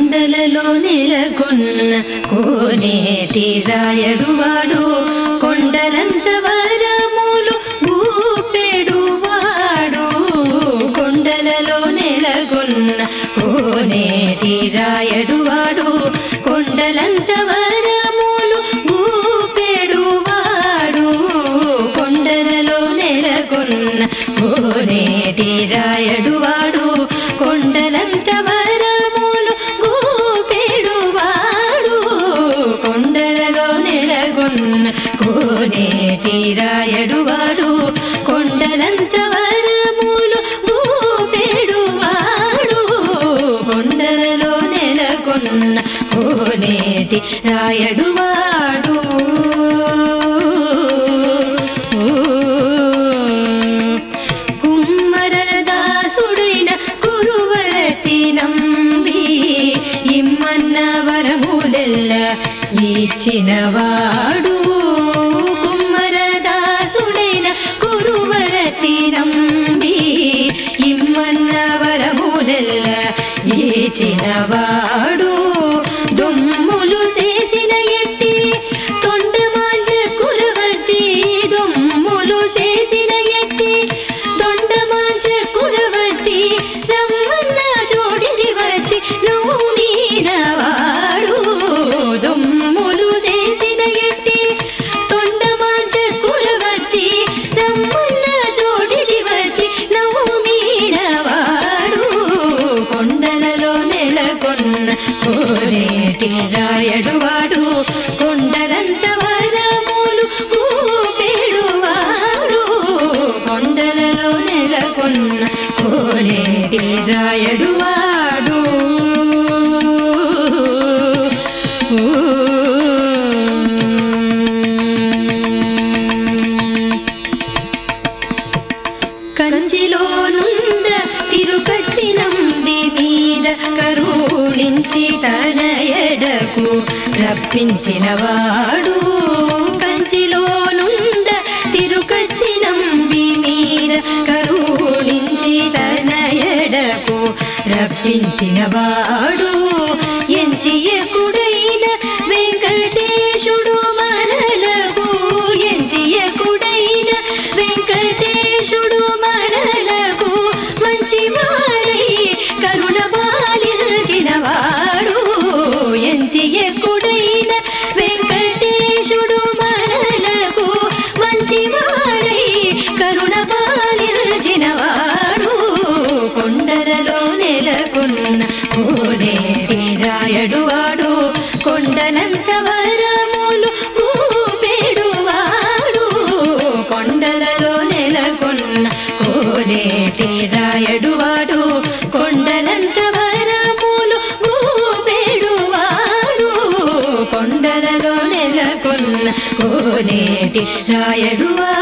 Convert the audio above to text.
కొండలలో నెలకొన్న కోనేటి రాయడువాడు కొండలంత వరములు ఊపెడువాడు కొండలలో నెలకొన్న కోనేటి రాయడువాడు కొండలంత వరములు ఊపెడువాడు కొండలలో నెలకొన్న కోనేటి రాయడువాడు కొండలంత వరములు గోపెడువాడు కొండలలో నెలకొన్న కోనేటి రాయడువాడు కొండలంత వరములు గోపెడువాడు కొండలలో నెలకొన్న కోనేటి రాయడువాడు కుమ్మరదాసుడైన కురువరతి నంబి ఇమ్మన్న వరములెల్ల ఇచ్చినవాడు కుమ్మరదాసుడైన కురువరతి నంబి ఇమ్మన్న వరములెల్ల ఇచ్చినవాడు దొమ్ములు చేసిన ఎట్టి తొండమాంజ కురవర్తి దొమ్ములు చేసిన ఎట్టి దొండమాంజ కురవర్తి రమ్మన్న జోడిని వచ్చి నువ్వు మీనవాడు దొమ్ములు చేసిన ఎట్టి తొండమాంజ కురవర్తి రమ్మన్న జోడిని వచ్చి నువ్వు మీనవాడు కొండలలో నెలకొన్న కోనేటి రాయడువాడు కొండలంత వరములు ఊపెడువాడు కొండలలో నెలకొన్న కోనేటి రాయడువాడు కంచిలో నుండ తిరుపతి నంబి మీద కరుణించి తన ఎడకు రప్పించినవాడు కంచిలో నుండ తిరుపతి నంబి మీద కరుణించి తన ఎడకు రప్పించినవాడు ఎంచియకుడైన వెంకటేశుడు మనలకు ఎంచియకుడైన వెంకటేశుడు మనలకు మంచివాడై కరుణ పాలించినవాడు ఎంచియకుడైన వెంకటేశుడు మనలకు మంచివాడై కరుణ పాలించినవాడు కొండలలో నెలకొన్న కోనేటి రాయడువాడు కొండనంత వరములు ఊపెడువాడు కొండలలో నెలకొన్న కోనేటి రాయడువాడు కొండలంత వరములు ఊపెడువాడు కొండలలో నెలకొన్న కోనేటి రాయడువాడు